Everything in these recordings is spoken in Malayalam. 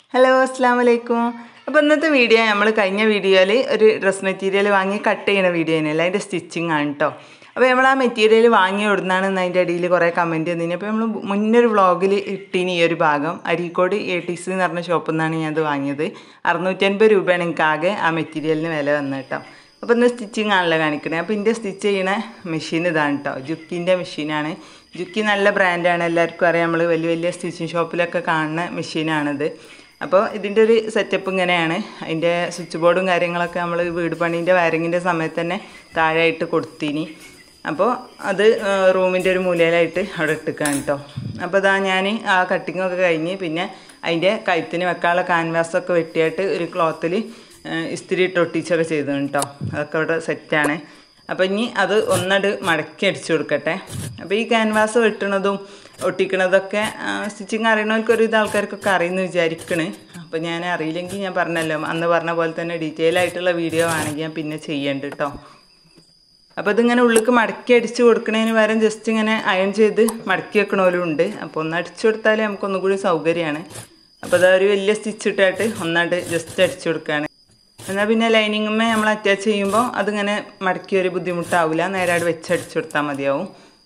ഹലോ അസ്സാം വലൈക്കും അപ്പോൾ ഇന്നത്തെ വീഡിയോ നമ്മൾ കഴിഞ്ഞ വീഡിയോയിൽ ഒരു ഡ്രസ് മെറ്റീരിയൽ വാങ്ങി കട്ട് ചെയ്യുന്ന വീഡിയോ തന്നെയല്ല അതിൻ്റെ സ്റ്റിച്ചിങ് ആണ് കേട്ടോ അപ്പോൾ നമ്മൾ ആ മെറ്റീരിയൽ വാങ്ങി കൊടുന്നാണ് അതിൻ്റെ അടിയിൽ കുറേ കമൻറ്റ് തന്നിന് അപ്പോൾ നമ്മൾ മുന്നൊരു വ്ളോഗിൽ ഇട്ടിനി ഈ ഒരു ഭാഗം അരീക്കോട് എ ടി സി എന്ന് പറഞ്ഞ ഷോപ്പിൽ നിന്നാണ് ഞാനത് വാങ്ങിയത് അറുന്നൂറ്റൻപത് രൂപയാണ് എനിക്ക് ആകെ ആ മെറ്റീരിയലിന് വില വന്നത് കേട്ടോ അപ്പോൾ ഇന്ന് സ്റ്റിച്ചിങ് ആണല്ലോ കാണിക്കുന്നത് അപ്പോൾ ഇതിൻ്റെ സ്റ്റിച്ച് ചെയ്യണ മെഷീൻ ഇതാണ് കേട്ടോ ജുക്കിൻ്റെ മെഷീനാണ് ജുക്കി നല്ല ബ്രാൻഡാണ് എല്ലാവർക്കും അറിയാം നമ്മൾ വലിയ വലിയ സ്റ്റിച്ചിങ് ഷോപ്പിലൊക്കെ കാണുന്ന മെഷീനാണിത് അപ്പോൾ ഇതിൻ്റെ ഒരു സെറ്റപ്പ് ഇങ്ങനെയാണ് അതിൻ്റെ സ്വിച്ച് ബോർഡും കാര്യങ്ങളൊക്കെ നമ്മൾ വീട് പണീൻ്റെ വയറിങ്ങിൻ്റെ സമയത്ത് തന്നെ താഴെയായിട്ട് കൊടുത്തിനി അപ്പോൾ അത് റൂമിൻ്റെ ഒരു മൂലയിലായിട്ട് അവിടെ ഇട്ടിക്കാണ് കേട്ടോ അപ്പോൾ ഇതാ ഞാൻ ആ കട്ടിങ്ങൊക്കെ കഴിഞ്ഞ് പിന്നെ അതിൻ്റെ കഴുത്തിന് വെക്കാനുള്ള ക്യാൻവാസൊക്കെ വെട്ടിയായിട്ട് ഒരു ക്ലോത്തിൽ ഇസ്തിരി ഇട്ട് ഒട്ടിച്ചൊക്കെ ചെയ്തു കേട്ടോ അതൊക്കെ അവിടെ സെറ്റാണ് അപ്പോൾ ഇനി അത് ഒന്നട് മടക്കി അടിച്ചു കൊടുക്കട്ടെ അപ്പോൾ ഈ ക്യാൻവാസ് വെട്ടണതും ഒട്ടിക്കണതൊക്കെ സ്റ്റിച്ചിങ് അറിയണവർക്ക് ഒരു ഇത് ആൾക്കാർക്കൊക്കെ അറിയുമെന്ന് വിചാരിക്കണ് അപ്പോൾ ഞാൻ അറിയില്ലെങ്കിൽ ഞാൻ പറഞ്ഞല്ലോ അന്ന് പറഞ്ഞ പോലെ തന്നെ ഡീറ്റെയിൽ ആയിട്ടുള്ള വീഡിയോ ആണെങ്കിൽ ഞാൻ പിന്നെ ചെയ്യേണ്ട കേട്ടോ അപ്പോൾ ഇതിങ്ങനെ ഉള്ളിക്ക് മടക്കി അടിച്ച് കൊടുക്കണതിന് പകരം ജസ്റ്റ് ഇങ്ങനെ അയൺ ചെയ്ത് മടക്കി വെക്കണോലും ഉണ്ട് അപ്പോൾ ഒന്ന് അടിച്ചു കൊടുത്താലേ നമുക്കൊന്നും കൂടി സൗകര്യമാണ് അപ്പോൾ അതൊരു വലിയ സ്റ്റിച്ച് ഇട്ടിട്ട് ഒന്നാണ്ട് ജസ്റ്റ് അടിച്ചു കൊടുക്കുകയാണ് എന്നാൽ പിന്നെ ലൈനിങ്ങുമ്മേ നമ്മൾ അറ്റാച്ച് ചെയ്യുമ്പോൾ അതിങ്ങനെ മടക്കി ഒരു ബുദ്ധിമുട്ടാവില്ല നേരെ അവിടെ വെച്ചടിച്ചു കൊടുത്താൽ മതിയാവും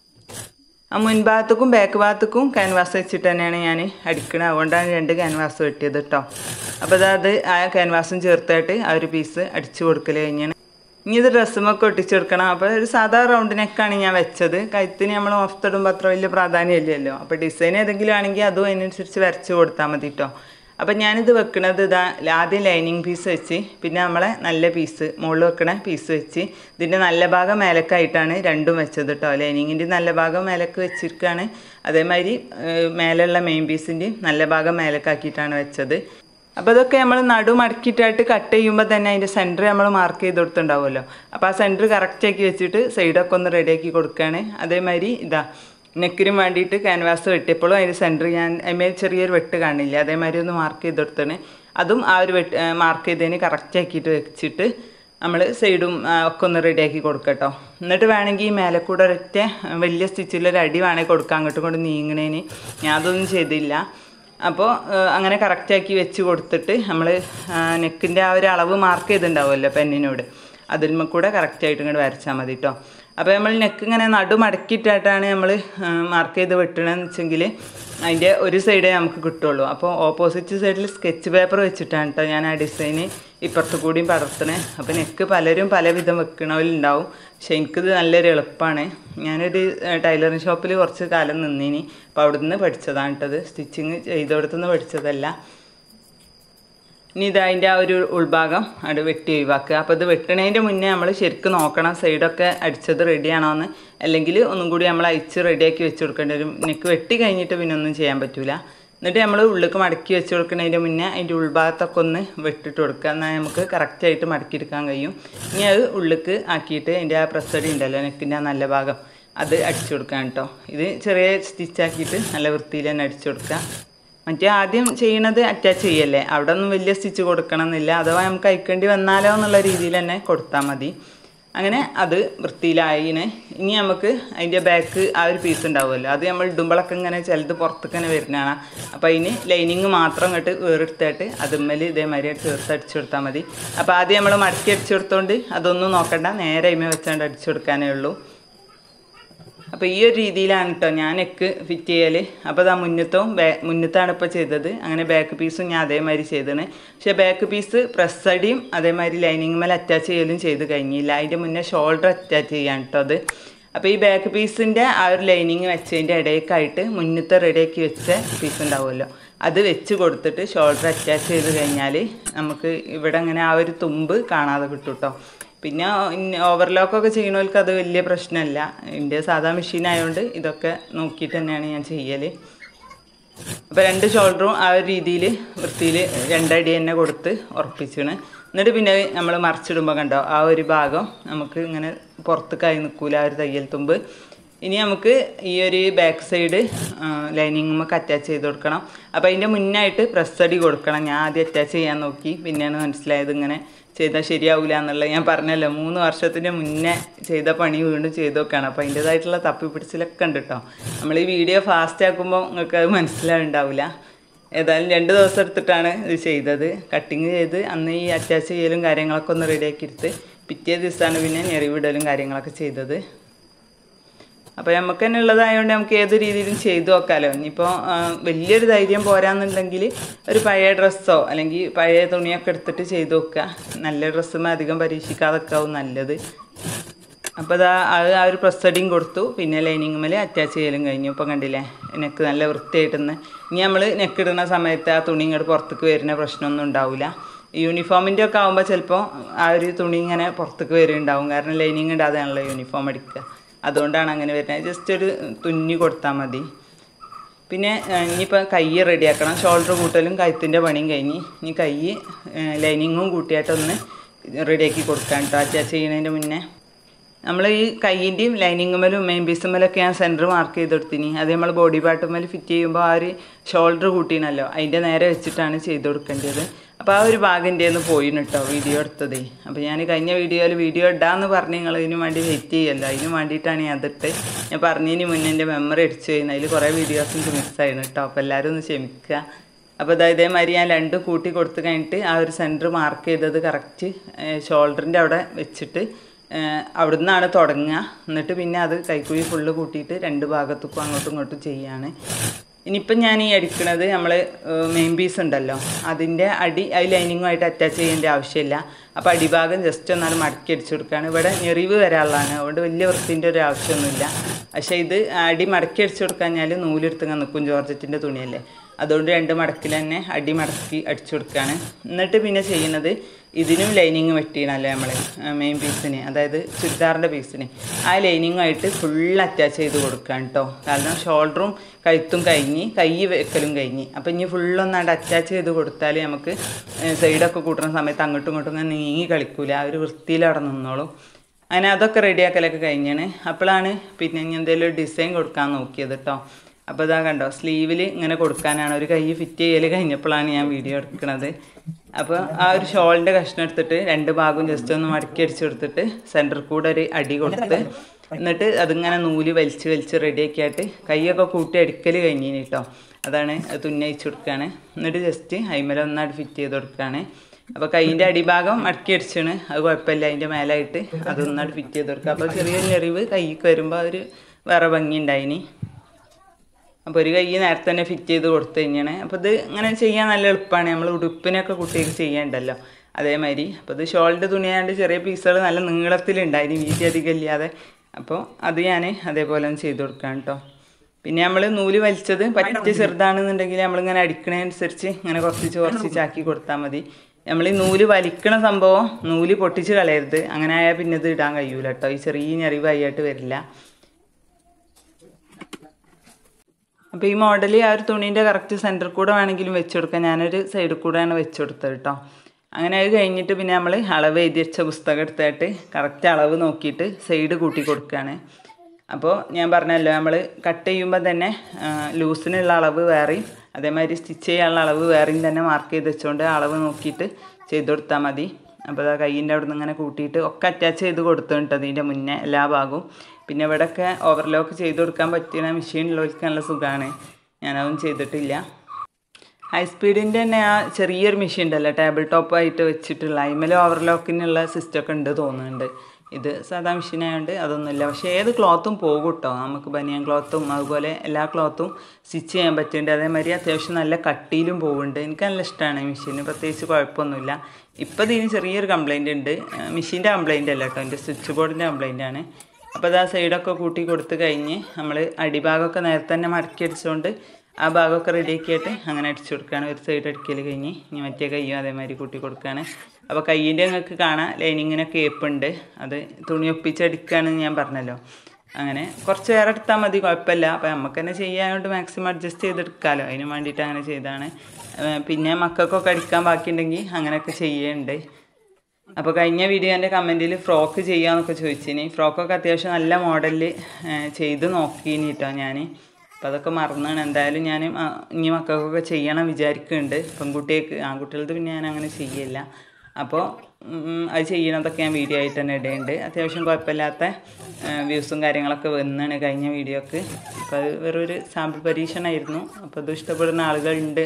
ആ മുൻഭാഗത്തേക്കും ബാക്ക് ഭാഗത്തേക്കും ക്യാൻവാസ് വെച്ചിട്ട് തന്നെയാണ് ഞാൻ അടിക്കണത് അതുകൊണ്ടാണ് രണ്ട് ക്യാൻവാസ് വെട്ടിയത് കേട്ടോ അപ്പോൾ അതായത് ആ ക്യാൻവാസും ചേർത്തായിട്ട് ആ ഒരു പീസ് അടിച്ചു കൊടുക്കൽ കഴിഞ്ഞാണ് ഇനി ഇത് ഡ്രസ്സുമൊക്കെ ഒട്ടിച്ചു കൊടുക്കണം അപ്പോൾ ഒരു സാധാ റൗണ്ട് നെക്കാണ് ഞാൻ വെച്ചത് കഴുത്തിന് നമ്മൾ മൊഫത്തിടുമ്പോൾ അത്ര വലിയ പ്രാധാന്യമില്ലല്ലോ അപ്പോൾ ഡിസൈൻ ഏതെങ്കിലും ആണെങ്കിൽ അതും അതിനനുസരിച്ച് വരച്ച് കൊടുത്താൽ മതി കേട്ടോ അപ്പം ഞാനിത് വെക്കണത് ഇതാ ആദ്യം ലൈനിങ് പീസ് വെച്ച് പിന്നെ നമ്മളെ നല്ല പീസ് മുകളിൽ വെക്കണ പീസ് വെച്ച് ഇതിൻ്റെ നല്ല ഭാഗം മേലക്കായിട്ടാണ് രണ്ടും വെച്ചത് കേട്ടോ ലൈനിങ്ങിൻ്റെ നല്ല ഭാഗം മേലക്ക് വെച്ചിരിക്കുകയാണ് അതേമാതിരി മേലുള്ള മെയിൻ പീസിൻ്റെയും നല്ല ഭാഗം മേലക്കാക്കിയിട്ടാണ് വെച്ചത് അപ്പോൾ അതൊക്കെ നമ്മൾ നടു മടക്കിയിട്ടായിട്ട് കട്ട് ചെയ്യുമ്പോൾ തന്നെ അതിൻ്റെ സെൻറ്റർ നമ്മൾ മാർക്ക് ചെയ്ത് കൊടുത്തിട്ടുണ്ടാവുമല്ലോ അപ്പോൾ ആ സെൻറ്റർ കറക്റ്റാക്കി വെച്ചിട്ട് സൈഡൊക്കെ ഒന്ന് റെഡിയാക്കി കൊടുക്കുകയാണ് അതേമാതിരി ഇതാ നെക്കിനും വേണ്ടിയിട്ട് ക്യാൻവാസ് വെട്ടിയപ്പോഴും അതിൻ്റെ സെൻറ്റർ ഞാൻ അതിന്മേൽ ചെറിയൊരു വെട്ട് കാണില്ല അതേമാതിരി ഒന്ന് മാർക്ക് ചെയ്ത് കൊടുത്താണ് അതും ആ ഒരു വെട്ട് മാർക്ക് ചെയ്തതിന് കറക്റ്റ് ആക്കിയിട്ട് വെച്ചിട്ട് നമ്മൾ സൈഡും ഒക്കെ ഒന്ന് റെഡിയാക്കി കൊടുക്കട്ടോ എന്നിട്ട് വേണമെങ്കിൽ ഈ മേലെ കൂടെ ഒരൊറ്റ വലിയ സ്റ്റിച്ചിലൊരു അടി വേണമെങ്കിൽ കൊടുക്കാം അങ്ങോട്ടും കൊണ്ട് നീങ്ങണേന് ഞാൻ അതൊന്നും ചെയ്തില്ല അപ്പോൾ അങ്ങനെ കറക്റ്റാക്കി വെച്ച് കൊടുത്തിട്ട് നമ്മൾ നെക്കിൻ്റെ ആ ഒരു അളവ് മാർക്ക് ചെയ്തിട്ടുണ്ടാവുമല്ലോ പെന്നിനോട് അതിന്മ കൂടെ കറക്റ്റായിട്ട് ഇങ്ങോട്ട് വരച്ചാൽ മതി കേട്ടോ അപ്പോൾ നമ്മൾ നെക്ക് ഇങ്ങനെ നടു മടക്കിയിട്ടായിട്ടാണ് നമ്മൾ മാർക്ക് ചെയ്ത് വെട്ടണമെന്ന് വെച്ചെങ്കിൽ അതിൻ്റെ ഒരു സൈഡേ നമുക്ക് കിട്ടുള്ളൂ അപ്പോൾ ഓപ്പോസിറ്റ് സൈഡിൽ സ്കെച്ച് പേപ്പർ വെച്ചിട്ടാണ് കേട്ടോ ഞാൻ ആ ഡിസൈന് ഇപ്പുറത്ത് കൂടിയും പടർത്തണേ അപ്പോൾ നെക്ക് പലരും പല വിധം വെക്കണവരുണ്ടാവും പക്ഷെ എനിക്കിത് നല്ലൊരു എളുപ്പമാണ് ഞാനൊരു ടൈലറിങ് ഷോപ്പിൽ കുറച്ച് കാലം നിന്നിനി അപ്പോൾ അവിടെ നിന്ന് പഠിച്ചതാണ് കേട്ടത് സ്റ്റിച്ചിങ് ചെയ്തോടത്തുനിന്ന് പഠിച്ചതല്ല ഇനി ഇത് അതിൻ്റെ ആ ഒരു ഉൾഭാഗം അവിടെ വെട്ടി ഒഴിവാക്കുക അപ്പോൾ ഇത് വെട്ടണതിൻ്റെ മുന്നേ നമ്മൾ ശരിക്കും നോക്കണം സൈഡൊക്കെ അടിച്ചത് റെഡിയാണോ എന്ന് അല്ലെങ്കിൽ ഒന്നും കൂടി നമ്മൾ അയച്ച് റെഡിയാക്കി വെച്ച് കൊടുക്കേണ്ടി വരും നെക്ക് വെട്ടി കഴിഞ്ഞിട്ട് പിന്നെ ഒന്നും ചെയ്യാൻ പറ്റില്ല എന്നിട്ട് നമ്മൾ ഉള്ളിലേക്ക് മടക്കി വെച്ച് കൊടുക്കുന്നതിൻ്റെ മുന്നേ അതിൻ്റെ ഉൾഭാഗത്തൊക്കെ ഒന്ന് വെട്ടിട്ട് കൊടുക്കുക എന്നാൽ നമുക്ക് കറക്റ്റായിട്ട് മടക്കിയെടുക്കാൻ കഴിയും ഇനി അത് ഉള്ളിലേക്ക് ആക്കിയിട്ട് അതിൻ്റെ ആ പ്രസടി ഉണ്ടല്ലോ നെക്കിൻ്റെ ആ നല്ല ഭാഗം അത് അടിച്ചു കൊടുക്കാം കേട്ടോ ഇത് ചെറിയ സ്റ്റിച്ചാക്കിയിട്ട് നല്ല വൃത്തിയിൽ തന്നെ അടിച്ചു കൊടുക്കുക മറ്റേ ആദ്യം ചെയ്യണത് അറ്റാച്ച് ചെയ്യല്ലേ അവിടെ ഒന്നും വലിയ സ്റ്റിച്ച് കൊടുക്കണം എന്നില്ല അഥവാ നമുക്ക് അയക്കേണ്ടി വന്നാലോ എന്നുള്ള രീതിയിൽ തന്നെ കൊടുത്താൽ മതി അങ്ങനെ അത് വൃത്തിയിലായിന് ഇനി നമുക്ക് അതിൻ്റെ ബാക്ക് ആ ഒരു പീസ് ഉണ്ടാവുമല്ലോ അത് നമ്മൾ ഇടുമ്പോഴൊക്കെ ഇങ്ങനെ ചിലത് പുറത്തേക്ക് തന്നെ വരുന്നതാണ് അപ്പോൾ അതിന് ലൈനിങ് മാത്രം ഇങ്ങോട്ട് വേറെടുത്തിട്ട് അതുമ്മൽ ഇതേമാതിരി ചേർത്ത് അടിച്ചു കൊടുത്താൽ മതി അപ്പോൾ ആദ്യം നമ്മൾ മടക്കി അടിച്ചു കൊടുത്തോണ്ട് അതൊന്നും നോക്കണ്ട നേരെ ഇമ വെച്ചാണ്ട് അടിച്ചു കൊടുക്കാനേ ഉള്ളൂ അപ്പോൾ ഈ ഒരു രീതിയിലാണ് കേട്ടോ ഞാൻ നെക്ക് ഫിറ്റ് ചെയ്യൽ അപ്പോൾ അതാ മുന്നത്തും ബാ മുന്നത്താണ് ഇപ്പോൾ ചെയ്തത് അങ്ങനെ ബാക്ക് പീസും ഞാൻ അതേമാതിരി ചെയ്തതാണ് പക്ഷേ ബാക്ക് പീസ് പ്രസ് അടിയും അതേമാതിരി ലൈനിങ് മേലെ അറ്റാച്ച് ചെയ്യലും ചെയ്ത് കഴിഞ്ഞില്ല അതിൻ്റെ മുന്നേ ഷോൾഡർ അറ്റാച്ച് ചെയ്യാൻ കേട്ടോ അത് അപ്പോൾ ഈ ബാക്ക് പീസിൻ്റെ ആ ഒരു ലൈനിങ് വെച്ചതിൻ്റെ ഇടയ്ക്കായിട്ട് മുന്നത്തെ റെഡിയാക്കി വെച്ച പീസ് ഉണ്ടാവുമല്ലോ അത് വെച്ച് കൊടുത്തിട്ട് ഷോൾഡർ അറ്റാച്ച് ചെയ്ത് കഴിഞ്ഞാൽ നമുക്ക് ഇവിടെ അങ്ങനെ ആ ഒരു തുമ്പ് കാണാതെ കിട്ടും കേട്ടോ പിന്നെ ഓവർലോക്കൊക്കെ ചെയ്യണവർക്ക് അത് വലിയ പ്രശ്നമല്ല എൻ്റെ സാധാ മെഷീൻ ആയതുകൊണ്ട് ഇതൊക്കെ നോക്കിയിട്ട് തന്നെയാണ് ഞാൻ ചെയ്യൽ അപ്പോൾ രണ്ട് ഷോൾഡറും ആ ഒരു രീതിയിൽ വൃത്തിയിൽ രണ്ടടി തന്നെ കൊടുത്ത് ഉറപ്പിച്ചാണ് എന്നിട്ട് പിന്നെ നമ്മൾ മറിച്ചിടുമ്പോൾ കണ്ടോ ആ ഒരു ഭാഗം നമുക്ക് ഇങ്ങനെ പുറത്തേക്കായി നിൽക്കൂല ആ ഒരു തയ്യൽ തുമ്പ് ഇനി നമുക്ക് ഈ ഒരു ബാക്ക് സൈഡ് ലൈനിങ് നമുക്ക് അറ്റാച്ച് ചെയ്ത് കൊടുക്കണം അപ്പോൾ അതിൻ്റെ മുന്നായിട്ട് പ്രസ് അടി കൊടുക്കണം ഞാൻ ആദ്യം അറ്റാച്ച് ചെയ്യാൻ നോക്കി പിന്നെയാണ് മനസ്സിലായത് ഇങ്ങനെ ചെയ്താൽ ശരിയാവില്ല എന്നുള്ളത് ഞാൻ പറഞ്ഞല്ലോ മൂന്ന് വർഷത്തിന് മുന്നേ ചെയ്ത പണി വീണ്ടും ചെയ്ത് നോക്കുകയാണ് അപ്പോൾ അതിൻ്റേതായിട്ടുള്ള തപ്പി പിടിച്ചിലൊക്കെ ഉണ്ട് കേട്ടോ നമ്മൾ ഈ വീഡിയോ ഫാസ്റ്റ് ആക്കുമ്പോൾ നിങ്ങൾക്ക് അത് മനസ്സിലാവുണ്ടാവില്ല ഏതായാലും രണ്ട് ദിവസം എടുത്തിട്ടാണ് ഇത് ചെയ്തത് കട്ടിങ് ചെയ്ത് അന്ന് ഈ അറ്റാച്ച് ചെയ്യലും കാര്യങ്ങളൊക്കെ ഒന്ന് റെഡിയാക്കി എടുത്ത് പിറ്റേ ദിവസമാണ് പിന്നെ ഞെറിവിടലും കാര്യങ്ങളൊക്കെ ചെയ്തത് അപ്പോൾ നമുക്ക് തന്നെ ഉള്ളതായതുകൊണ്ട് നമുക്ക് ഏത് രീതിയിലും ചെയ്തു നോക്കാമല്ലോ ഇനിയിപ്പോൾ വലിയൊരു ധൈര്യം പോരാന്നുണ്ടെങ്കിൽ ഒരു പഴയ ഡ്രസ്സോ അല്ലെങ്കിൽ പഴയ തുണിയൊക്കെ എടുത്തിട്ട് ചെയ്ത് നോക്കുക നല്ല ഡ്രസ്സും അധികം പരീക്ഷിക്കാതൊക്കെ ആവും നല്ലത് അപ്പോൾ അതാ അത് ആ ഒരു പ്രസഡിങ് കൊടുത്തു പിന്നെ ലൈനിങ് മേലെ അറ്റാച്ച് ചെയ്യലും കഴിഞ്ഞു ഇപ്പം കണ്ടില്ലേ നെക്ക് നല്ല വൃത്തിയായിട്ടെന്ന് ഇനി നമ്മൾ നെക്ക് ഇടുന്ന സമയത്ത് ആ തുണി ഇങ്ങോട്ട് പുറത്തേക്ക് വരുന്ന പ്രശ്നമൊന്നും ഉണ്ടാവില്ല യൂണിഫോമിൻ്റെ ഒക്കെ ആകുമ്പോൾ ചിലപ്പോൾ ആ ഒരു തുണി ഇങ്ങനെ പുറത്തേക്ക് വരുന്നുണ്ടാവും കാരണം ലൈനിങ് ഇടാതെയാണല്ലോ യൂണിഫോം അടിക്കുക അതുകൊണ്ടാണ് അങ്ങനെ വരുന്നത് ജസ്റ്റ് ഒരു തുന്നി കൊടുത്താൽ മതി പിന്നെ ഇനിയിപ്പോൾ കൈ റെഡിയാക്കണം ഷോൾഡർ കൂട്ടലും കഴുത്തിൻ്റെ പണിയും കഴിഞ്ഞ് ഇനി കൈ ലൈനിങ്ങും കൂട്ടിയിട്ടൊന്ന് റെഡിയാക്കി കൊടുക്കാൻ കേട്ടോ അറ്റാച്ച് ചെയ്യുന്നതിൻ്റെ മുന്നേ നമ്മൾ ഈ കൈയിൻ്റെയും ലൈനിങ്ങുമലും മെയിൻ പീസുമലൊക്കെ ഞാൻ സെൻറ്റർ മാർക്ക് ചെയ്ത് കൊടുത്തിനി അത് നമ്മൾ ബോഡി പാർട്ടുമ്മൽ ഫിറ്റ് ചെയ്യുമ്പോൾ ആ ഒരു ഷോൾഡർ കൂട്ടീനല്ലോ അതിൻ്റെ നേരെ വെച്ചിട്ടാണ് ചെയ്ത് കൊടുക്കേണ്ടത് അപ്പോൾ ആ ഒരു ഭാഗൻ്റെ ഒന്ന് പോയിന് കേട്ടോ വീഡിയോ എടുത്തതേ അപ്പോൾ ഞാൻ കഴിഞ്ഞ വീഡിയോയിൽ വീഡിയോ ഇടാന്ന് പറഞ്ഞ് നിങ്ങൾ ഇതിന് വേണ്ടി വെയിറ്റ് ചെയ്യല്ലോ അതിന് വേണ്ടിയിട്ടാണ് ഞാൻ അതിട്ട് ഞാൻ പറഞ്ഞതിന് മുന്നേ എൻ്റെ മെമ്മറി അടിച്ചു കഴിഞ്ഞാൽ അതിൽ കുറേ വീഡിയോസ് എനിക്ക് മിസ്സായിരുന്നു കേട്ടോ അപ്പോൾ എല്ലാവരും ഒന്ന് ക്ഷമിക്കുക അപ്പോൾ ഇതാ ഇതേമാതിരി ഞാൻ രണ്ടും കൂട്ടി കൊടുത്ത് കഴിഞ്ഞിട്ട് ആ ഒരു സെൻറ്റർ മാർക്ക് ചെയ്തത് കറക്റ്റ് ഷോൾഡറിൻ്റെ അവിടെ വെച്ചിട്ട് അവിടെ നിന്നാണ് തുടങ്ങുക എന്നിട്ട് പിന്നെ അത് കൈക്കുഴി ഫുള്ള് കൂട്ടിയിട്ട് രണ്ട് ഭാഗത്തേക്കും അങ്ങോട്ടും ഇങ്ങോട്ടും ചെയ്യാണ് ഇനിയിപ്പം ഞാൻ ഈ അടിക്കണത് നമ്മൾ മെയിൻ പീസ് ഉണ്ടല്ലോ അതിൻ്റെ അടി അത് ലൈനിങ്ങുമായിട്ട് അറ്റാച്ച് ചെയ്യേണ്ട ആവശ്യമില്ല അപ്പോൾ അടിഭാഗം ജസ്റ്റ് ഒന്നാണ് മടക്കി അടിച്ചു കൊടുക്കുകയാണ് ഇവിടെ ഞെറിവ് വരാനുള്ളതാണ് അതുകൊണ്ട് വലിയ വൃത്തിൻ്റെ ഒരു ആവശ്യമൊന്നുമില്ല പക്ഷേ ഇത് അടി മടക്കി അടിച്ചു കൊടുക്കാഞ്ഞാൽ നൂലെടുത്ത് നിൽക്കും ജോർജറ്റിൻ്റെ തുണിയല്ലേ അതുകൊണ്ട് രണ്ട് മടക്കിൽ തന്നെ അടി മടക്കി അടിച്ചു കൊടുക്കുകയാണ് എന്നിട്ട് പിന്നെ ചെയ്യുന്നത് ഇതിനും ലൈനിങ് വെട്ടിയണല്ലേ നമ്മൾ മെയിൻ പീസിന് അതായത് ചുരിദാറിൻ്റെ പീസിന് ആ ലൈനിങ്ങുമായിട്ട് ഫുൾ അറ്റാച്ച് ചെയ്ത് കൊടുക്കുകയാണ് കേട്ടോ കാരണം ഷോൾഡറും കഴുത്തും കഴിഞ്ഞ് കൈ വെക്കലും കഴിഞ്ഞ് അപ്പം ഇനി ഫുള്ളൊന്നാണ്ട് അറ്റാച്ച് ചെയ്ത് കൊടുത്താൽ നമുക്ക് സൈഡൊക്കെ കൂട്ടുന്ന സമയത്ത് അങ്ങോട്ടും ഇങ്ങോട്ടും ഇങ്ങനെ നീങ്ങി കളിക്കൂല ആ ഒരു വൃത്തിയിൽ അവിടെ നിന്നോളും അങ്ങനെ അതൊക്കെ റെഡിയാക്കലൊക്കെ കഴിഞ്ഞാണ് അപ്പോഴാണ് പിന്നെ ഇനി എന്തെങ്കിലും ഒരു ഡിസൈൻ കൊടുക്കാൻ നോക്കിയത് കേട്ടോ അപ്പോൾ ഇതാ കണ്ടോ സ്ലീവിൽ ഇങ്ങനെ കൊടുക്കാനാണ് ഒരു കൈ ഫിറ്റ് ചെയ്യൽ കഴിഞ്ഞപ്പോഴാണ് ഞാൻ വീഡിയോ എടുക്കുന്നത് അപ്പോൾ ആ ഒരു ഷോളിൻ്റെ കഷ്ണം എടുത്തിട്ട് രണ്ട് ഭാഗവും ജസ്റ്റ് ഒന്ന് മടക്കി അടിച്ച് കൊടുത്തിട്ട് സെൻറ്റർ കൂടെ ഒരു അടി കൊടുത്ത് എന്നിട്ട് അതിങ്ങനെ നൂല് വലിച്ച് വലിച്ച് റെഡിയാക്കി ആയിട്ട് കൈയൊക്കെ കൂട്ടി അടിക്കൽ കഴിഞ്ഞിന് കേട്ടോ അതാണ് തുന്നയിച്ച് കൊടുക്കുകയാണ് എന്നിട്ട് ജസ്റ്റ് അയിമല ഒന്നായിട്ട് ഫിറ്റ് ചെയ്ത് കൊടുക്കുകയാണ് അപ്പോൾ കൈയിൻ്റെ അടിഭാഗം മടക്കി അടിച്ചാണ് അത് കുഴപ്പമില്ല അതിൻ്റെ മേലായിട്ട് അതൊന്നായിട്ട് ഫിറ്റ് ചെയ്ത് കൊടുക്കുക അപ്പോൾ ചെറിയൊരു ഞെറിവ് കൈക്ക് വരുമ്പോൾ ഒരു വേറെ ഭംഗി ഉണ്ടായിനി അപ്പോൾ ഒരു കൈ നേരത്തെ തന്നെ ഫിറ്റ് ചെയ്ത് കൊടുത്തു കഴിഞ്ഞാണ് അപ്പോൾ ഇത് ഇങ്ങനെ ചെയ്യാൻ നല്ല എളുപ്പമാണ് നമ്മൾ ഉടുപ്പിനൊക്കെ കുട്ടികൾക്ക് ചെയ്യേണ്ടല്ലോ അതേമാതിരി അപ്പോൾ ഇത് ഷോളിൻ്റെ തുണിയാണ്ട് ചെറിയ പീസുകൾ നല്ല നീളത്തിലുണ്ടായിരുന്നു വീതി അധികം ഇല്ലാതെ അപ്പോൾ അത് ഞാൻ അതേപോലെ ഒന്ന് ചെയ്ത് കൊടുക്കാം കേട്ടോ പിന്നെ നമ്മൾ നൂല് വലിച്ചത് പറ്റ ചെറുതാണെന്നുണ്ടെങ്കിൽ നമ്മളിങ്ങനെ അടിക്കണതനുസരിച്ച് ഇങ്ങനെ കുറച്ച് കുറച്ച് ആക്കി കൊടുത്താൽ മതി നമ്മൾ ഈ നൂല് വലിക്കണ സംഭവം നൂല് പൊട്ടിച്ച് കളയരുത് അങ്ങനെ ആയാൽ പിന്നെ ഇത് ഇടാൻ കഴിയൂല കേട്ടോ ഈ ചെറിയ ഞെറിവായിട്ട് വരില്ല അപ്പോൾ ഈ മോഡൽ ആ ഒരു തുണീൻ്റെ കറക്റ്റ് സെൻറ്റർ കൂടെ വേണമെങ്കിലും വെച്ച് കൊടുക്കാം ഞാനൊരു സൈഡിൽ കൂടെയാണ് വെച്ച് കൊടുത്തത് കേട്ടോ അങ്ങനെ അത് കഴിഞ്ഞിട്ട് പിന്നെ നമ്മൾ അളവ് എഴുതി വെച്ച പുസ്തകം എടുത്തിട്ട് കറക്റ്റ് അളവ് നോക്കിയിട്ട് സൈഡ് കൂട്ടി കൊടുക്കുകയാണ് അപ്പോൾ ഞാൻ പറഞ്ഞല്ലോ നമ്മൾ കട്ട് ചെയ്യുമ്പോൾ തന്നെ ലൂസിനുള്ള അളവ് വേറെയും അതേമാതിരി സ്റ്റിച്ച് ചെയ്യാനുള്ള അളവ് വേറെയും തന്നെ മാർക്ക് ചെയ്ത് വെച്ചുകൊണ്ട് അളവ് നോക്കിയിട്ട് ചെയ്ത് കൊടുത്താൽ മതി അപ്പോൾ ആ കയ്യിൻ്റെ അവിടെ നിന്ന് ഇങ്ങനെ കൂട്ടിയിട്ട് ഒക്കെ അറ്റാച്ച് ചെയ്ത് കൊടുത്തിട്ടുണ്ട് അതിൻ്റെ മുന്നേ എല്ലാ ഭാഗവും പിന്നെ ഇവിടെയൊക്കെ ഓവർലോക്ക് ചെയ്ത് കൊടുക്കാൻ പറ്റിയ മെഷീനുള്ളവർക്ക് നല്ല സുഖമാണ് ഞാനതൊന്നും ചെയ്തിട്ടില്ല ഹൈ സ്പീഡിൻ്റെ തന്നെ ആ ചെറിയൊരു മെഷീൻ ഉണ്ടല്ലോ ടേബിൾ ടോപ്പായിട്ട് വെച്ചിട്ടുള്ള അതിമേൽ ഓവർലോക്കിനുള്ള സിസ്റ്റമൊക്കെ ഉണ്ട് തോന്നുന്നുണ്ട് ഇത് സാധാ മെഷീനായതുകൊണ്ട് അതൊന്നുമില്ല പക്ഷേ ഏത് ക്ലോത്തും പോകും കേട്ടോ നമുക്ക് ബനിയൻ ക്ലോത്തും അതുപോലെ എല്ലാ ക്ലോത്തും സ്റ്റിച്ച് ചെയ്യാൻ പറ്റുന്നുണ്ട് അതേമാതിരി അത്യാവശ്യം നല്ല കട്ടിയിലും പോകുന്നുണ്ട് എനിക്ക് നല്ല ഇഷ്ടമാണ് ഈ മെഷീന് പ്രത്യേകിച്ച് കുഴപ്പമൊന്നുമില്ല ഇപ്പോൾ ഇതിന് ചെറിയൊരു കംപ്ലൈൻ്റ് ഉണ്ട് മെഷീൻ്റെ കംപ്ലൈൻ്റ് അല്ല കേട്ടോ എൻ്റെ സ്വിച്ച് ബോർഡിൻ്റെ കംപ്ലൈൻ്റ് ആണ് അപ്പോൾ അത് ആ സൈഡൊക്കെ കൂട്ടി കൊടുത്ത് കഴിഞ്ഞ് നമ്മൾ അടിഭാഗമൊക്കെ നേരത്തെ തന്നെ മടക്കി അടിച്ചുകൊണ്ട് ആ ഭാഗമൊക്കെ റെഡിയാക്കിയിട്ട് അങ്ങനെ അടിച്ചു കൊടുക്കുകയാണ് ഒരു സൈഡ് അടിക്കൽ കഴിഞ്ഞ് ഇനി മറ്റേ കയ്യും അതേമാതിരി കൂട്ടി കൊടുക്കുകയാണ് അപ്പോൾ കയ്യിൻ്റെ നിങ്ങൾക്ക് കാണാം ലൈനിങ്ങിനൊക്കെ ഏപ്പുണ്ട് അത് തുണി ഒപ്പിച്ചടിക്കുകയാണെന്ന് ഞാൻ പറഞ്ഞല്ലോ അങ്ങനെ കുറച്ച് നേരം എടുത്താൽ മതി കുഴപ്പമില്ല അപ്പോൾ നമുക്ക് തന്നെ ചെയ്യാനായിട്ട് മാക്സിമം അഡ്ജസ്റ്റ് ചെയ്തെടുക്കാമല്ലോ അതിന് വേണ്ടിയിട്ട് അങ്ങനെ ചെയ്താണ് പിന്നെ മക്കൾക്കൊക്കെ അടിക്കാൻ ബാക്കിയുണ്ടെങ്കിൽ അങ്ങനെയൊക്കെ ചെയ്യുന്നുണ്ട് അപ്പോൾ കഴിഞ്ഞ വീഡിയോൻ്റെ കമൻറ്റിൽ ഫ്രോക്ക് ചെയ്യാമെന്നൊക്കെ ചോദിച്ചിനി ഫ്രോക്കൊക്കെ അത്യാവശ്യം നല്ല മോഡലിൽ ചെയ്ത് നോക്കിനി കേട്ടോ ഞാൻ അപ്പോൾ അതൊക്കെ മറന്നാണ് എന്തായാലും ഞാൻ ഇനി മക്കൾക്കൊക്കെ ചെയ്യണം വിചാരിക്കുന്നുണ്ട് പെൺകുട്ടികൾക്ക് ആൺകുട്ടികൾക്ക് പിന്നെ ഞാൻ അങ്ങനെ ചെയ്യില്ല അപ്പോൾ അത് ചെയ്യണതൊക്കെ ഞാൻ വീഡിയോ ആയിട്ട് തന്നെ ഇടുന്നുണ്ട് അത്യാവശ്യം കുഴപ്പമില്ലാത്ത വ്യൂസും കാര്യങ്ങളൊക്കെ വന്നാണ് കഴിഞ്ഞ വീഡിയോക്ക് അപ്പോൾ അത് വെറൊരു സാമ്പിൾ പരീക്ഷണമായിരുന്നു അപ്പോൾ അത് ഇഷ്ടപ്പെടുന്ന ആളുകളുണ്ട്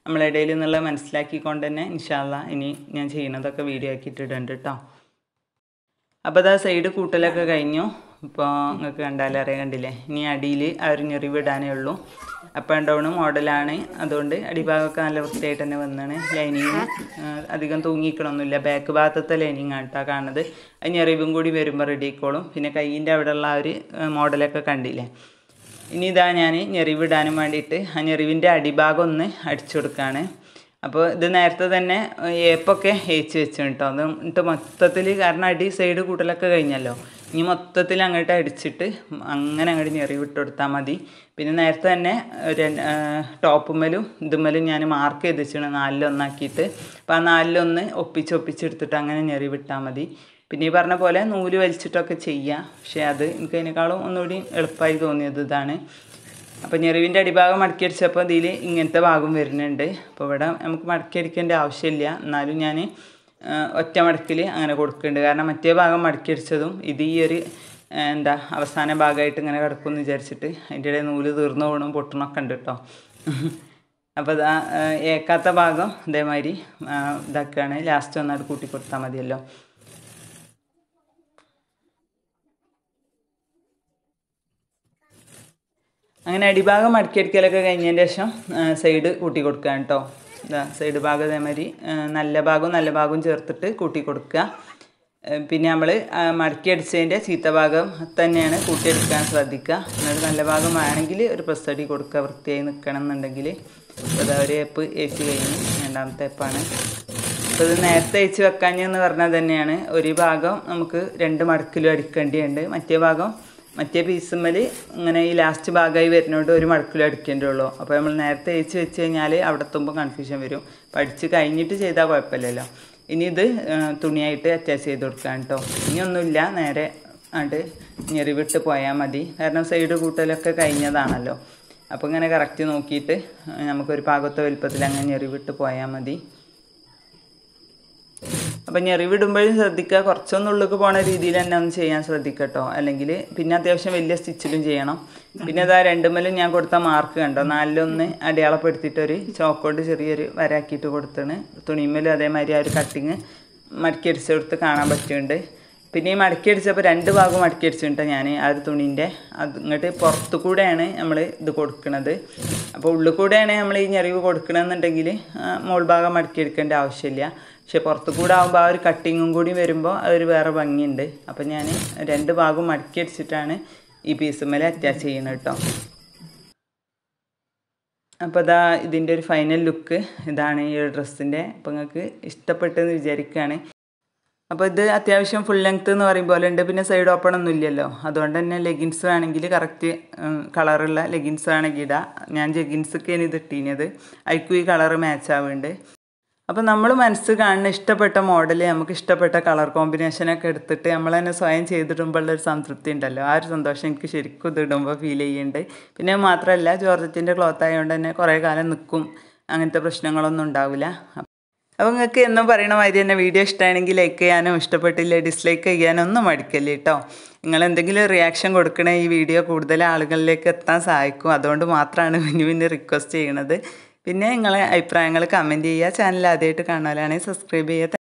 നമ്മളെ ഇടയിൽ നിന്നുള്ള മനസ്സിലാക്കിക്കൊണ്ട് തന്നെ ഇൻഷാല്ല ഇനി ഞാൻ ചെയ്യുന്നതൊക്കെ വീഡിയോ ആക്കിയിട്ടിടുന്നുണ്ട് കേട്ടോ അപ്പോൾ അതാ സൈഡ് കൂട്ടലൊക്കെ കഴിഞ്ഞു ഇപ്പോൾ നിങ്ങൾക്ക് കണ്ടാലേ അറിയാൻ കണ്ടില്ലേ ഇനി അടിയിൽ ആ ഒരു ഞെറിവിടാനേ ഉള്ളൂ അപ്പ് ആൻഡ് ഡൗൺ മോഡലാണ് അതുകൊണ്ട് അടിഭാഗമൊക്കെ നല്ല വൃത്തിയായിട്ട് തന്നെ വന്നാണ് ലൈനിങ് അധികം തൂങ്ങിക്കണമൊന്നുമില്ല ബാക്ക് ഭാഗത്തത്തെ ലൈനിങ് ആണ് കേട്ടോ കാണുന്നത് അത് ഞെറിവും കൂടി വരുമ്പോൾ റെഡി ആയിക്കോളും പിന്നെ കയ്യിൻ്റെ അവിടെയുള്ള ആ ഒരു മോഡലൊക്കെ കണ്ടില്ലേ ഇനി ഇതാ ഞാൻ ഞെറിവിടാനും വേണ്ടിയിട്ട് ആ ഞെറിവിൻ്റെ അടിഭാഗം ഒന്ന് അടിച്ചു കൊടുക്കുകയാണ് അപ്പോൾ ഇത് നേരത്തെ തന്നെ ഏപ്പൊക്കെ ഏച്ച് വെച്ചു കേട്ടോ അത് എന്നിട്ട് മൊത്തത്തിൽ കാരണം അടി സൈഡ് കൂട്ടലൊക്കെ കഴിഞ്ഞല്ലോ ഇനി മൊത്തത്തിൽ അങ്ങോട്ട് അടിച്ചിട്ട് അങ്ങനെ അങ്ങോട്ട് ഞെറി വിട്ട് കൊടുത്താൽ മതി പിന്നെ നേരത്തെ തന്നെ ഒരു ടോപ്പുമ്മലും ഇതുമ്മലും ഞാൻ മാർക്ക് ചെയ്ത് വെച്ചാണ് നാലിലൊന്നാക്കിയിട്ട് അപ്പോൾ ആ നാലിലൊന്ന് ഒപ്പിച്ച് ഒപ്പിച്ചെടുത്തിട്ട് അങ്ങനെ ഞെറി വിട്ടാൽ മതി പിന്നെ ഈ പറഞ്ഞ പോലെ നൂല് വലിച്ചിട്ടൊക്കെ ചെയ്യാം പക്ഷേ അത് എനിക്ക് അതിനേക്കാളും ഒന്നുകൂടി എളുപ്പമായി തോന്നിയത് ഇതാണ് അപ്പോൾ ഞെറിവിൻ്റെ അടിഭാഗം മടക്കി അടിച്ചപ്പോൾ ഇതിൽ ഇങ്ങനത്തെ ഭാഗം വരുന്നുണ്ട് അപ്പോൾ ഇവിടെ നമുക്ക് മടക്കി അടിക്കേണ്ട ആവശ്യമില്ല എന്നാലും ഞാൻ ഒറ്റ മടക്കിൽ അങ്ങനെ കൊടുക്കുന്നുണ്ട് കാരണം മറ്റേ ഭാഗം മടക്കി അടിച്ചതും ഇത് ഈ ഒരു എന്താ അവസാന ഭാഗമായിട്ട് ഇങ്ങനെ കിടക്കുമെന്ന് വിചാരിച്ചിട്ട് അതിൻ്റെ ഇടയിൽ നൂല് തീർന്നു പോകണം പൊട്ടണമൊക്കെ ഉണ്ട് കേട്ടോ അപ്പോൾ ഇതാ ഏക്കാത്ത ഭാഗം ഇതേമാതിരി ഇതാക്കുകയാണ് ലാസ്റ്റ് ഒന്നാട് കൂട്ടി കൊടുത്താൽ മതിയല്ലോ അങ്ങനെ അടിഭാഗം മടക്കിയടിക്കലൊക്കെ കഴിഞ്ഞതിന് ശേഷം സൈഡ് കൂട്ടി കൊടുക്കുക കേട്ടോ ഇതാ സൈഡ് ഭാഗം അതേമാതിരി നല്ല ഭാഗവും നല്ല ഭാഗവും ചേർത്തിട്ട് കൂട്ടി കൊടുക്കുക പിന്നെ നമ്മൾ മടക്കി അടിച്ചതിൻ്റെ ചീത്ത ഭാഗം തന്നെയാണ് കൂട്ടിയെടുക്കാൻ ശ്രദ്ധിക്കുക എന്നിട്ട് നല്ല ഭാഗം വേണമെങ്കിൽ ഒരു പ്രസ്തടി കൊടുക്കുക വൃത്തിയായി നിൽക്കണം എന്നുണ്ടെങ്കിൽ അതാ ഒരു ഏപ്പ് ഏച്ച് കഴിഞ്ഞ് രണ്ടാമത്തെ ഏപ്പാണ് അപ്പോൾ ഇത് നേരത്തെ അയച്ച് വെക്കാഞ്ഞെന്ന് പറഞ്ഞാൽ തന്നെയാണ് ഒരു ഭാഗം നമുക്ക് രണ്ട് മടക്കിലും അടിക്കേണ്ടിയുണ്ട് മറ്റേ ഭാഗം മറ്റേ പീസുമ്മൽ ഇങ്ങനെ ഈ ലാസ്റ്റ് ഭാഗമായി വരുന്നതുകൊണ്ട് ഒരു മടക്കിലും അടിക്കേണ്ടുള്ളൂ അപ്പോൾ നമ്മൾ നേരത്തെ അയച്ച് വെച്ച് കഴിഞ്ഞാൽ അവിടെ എത്തുമ്പോൾ കൺഫ്യൂഷൻ വരും പഠിച്ച് കഴിഞ്ഞിട്ട് ചെയ്താൽ കുഴപ്പമില്ലല്ലോ ഇനി ഇത് തുണിയായിട്ട് അറ്റാച്ച് ചെയ്ത് കൊടുക്കാം കേട്ടോ ഇനിയൊന്നുമില്ല നേരെ ആണ്ട് ഞെറിവിട്ട് പോയാൽ മതി കാരണം സൈഡ് കൂട്ടലൊക്കെ കഴിഞ്ഞതാണല്ലോ അപ്പോൾ ഇങ്ങനെ കറക്റ്റ് നോക്കിയിട്ട് നമുക്കൊരു പാകത്തെ വലുപ്പത്തിൽ അങ്ങനെ ഞെറിവിട്ട് പോയാൽ മതി അപ്പം ഞെറിവിടുമ്പോഴും ശ്രദ്ധിക്കുക കുറച്ചൊന്നും ഉള്ളിലേക്ക് പോണ രീതിയിൽ തന്നെ ഒന്ന് ചെയ്യാൻ ശ്രദ്ധിക്കട്ടോ അല്ലെങ്കിൽ പിന്നെ അത്യാവശ്യം വലിയ സ്റ്റിച്ചിലും ചെയ്യണം പിന്നെ ഇതാ രണ്ടുമലും ഞാൻ കൊടുത്ത മാർക്ക് കണ്ടോ നാലിലൊന്ന് അടയാളപ്പെടുത്തിയിട്ടൊരു ചോക്കോട്ട് ചെറിയൊരു വരാക്കിയിട്ട് കൊടുത്താണ് തുണിമേലും അതേമാതിരി ആ ഒരു കട്ടിങ് മടക്കി അടിച്ചെടുത്ത് കാണാൻ പറ്റുന്നുണ്ട് പിന്നെ ഈ മടക്കി അടിച്ചപ്പോൾ രണ്ട് ഭാഗം മടക്കി അടിച്ചിട്ട് ഞാൻ ആ ഒരു തുണീൻ്റെ അത് ഇങ്ങോട്ട് പുറത്തു കൂടെയാണ് നമ്മൾ ഇത് കൊടുക്കുന്നത് അപ്പോൾ ഉള്ളിൽ കൂടെയാണ് നമ്മൾ ഈ ഞെറിവ് കൊടുക്കണമെന്നുണ്ടെങ്കിൽ മോൾ ഭാഗം മടക്കി എടുക്കേണ്ട ആവശ്യമില്ല പക്ഷെ പുറത്തു കൂടെ ആകുമ്പോൾ ആ ഒരു കട്ടിങ്ങും കൂടി വരുമ്പോൾ അതൊരു വേറെ ഭംഗിയുണ്ട് അപ്പം ഞാൻ രണ്ട് ഭാഗം മടക്കി അടിച്ചിട്ടാണ് ഈ പീസുമ്മേൽ അറ്റാച്ച് ചെയ്യുന്നത് കേട്ടോ അപ്പോൾ ഇതാ ഇതിൻ്റെ ഒരു ഫൈനൽ ലുക്ക് ഇതാണ് ഈ ഒരു ഡ്രസ്സിൻ്റെ അപ്പോൾ നിങ്ങൾക്ക് ഇഷ്ടപ്പെട്ടെന്ന് വിചാരിക്കുകയാണ് അപ്പോൾ ഇത് അത്യാവശ്യം ഫുൾ ലെങ്ത്ത് എന്ന് പറയും പോലെ ഉണ്ട് പിന്നെ സൈഡ് ഓപ്പൺ ഒന്നും ഇല്ലല്ലോ അതുകൊണ്ട് തന്നെ ലെഗിൻസ് വേണമെങ്കിൽ കറക്റ്റ് കളറുള്ള ലെഗിൻസ് വേണമെങ്കിൽ ഇടാം ഞാൻ ജെഗിൻസൊക്കെയാണ് ഇത് ഇട്ടീനത് അതിക്കും ഈ കളറ് മാച്ച് ആവുന്നുണ്ട് അപ്പോൾ നമ്മൾ മനസ്സ് കാണുന്ന ഇഷ്ടപ്പെട്ട മോഡൽ നമുക്ക് ഇഷ്ടപ്പെട്ട കളർ കോമ്പിനേഷനൊക്കെ എടുത്തിട്ട് നമ്മൾ തന്നെ സ്വയം ചെയ്തിടുമ്പോഴുള്ള ഒരു സംതൃപ്തി ഉണ്ടല്ലോ ആ ഒരു സന്തോഷം എനിക്ക് ശരിക്കും ഇത് ഇടുമ്പോൾ ഫീൽ ചെയ്യുന്നുണ്ട് പിന്നെ മാത്രമല്ല ജോർജറ്റിൻ്റെ ക്ലോത്ത് ആയതുകൊണ്ട് തന്നെ കുറേ കാലം നിൽക്കും അങ്ങനത്തെ പ്രശ്നങ്ങളൊന്നും ഉണ്ടാവില്ല അപ്പോൾ നിങ്ങൾക്ക് എന്നും പറയണ മാതിരി തന്നെ വീഡിയോ ഇഷ്ടമാണെങ്കിൽ ലൈക്ക് ചെയ്യാനോ ഇഷ്ടപ്പെട്ടില്ല ഡിസ്ലൈക്ക് ചെയ്യാനോ ഒന്നും മടിക്കല്ലേ കേട്ടോ നിങ്ങൾ എന്തെങ്കിലും റിയാക്ഷൻ കൊടുക്കണേ ഈ വീഡിയോ കൂടുതൽ ആളുകളിലേക്ക് എത്താൻ സഹായിക്കും അതുകൊണ്ട് മാത്രമാണ് പിന്നെ പിന്നെ റിക്വസ്റ്റ് ചെയ്യണത് പിന്നെ നിങ്ങളെ അഭിപ്രായങ്ങൾ കമൻറ്റ് ചെയ്യുക ചാനൽ ആദ്യമായിട്ട് കാണുവാനാണെങ്കിൽ സബ്സ്ക്രൈബ് ചെയ്യുക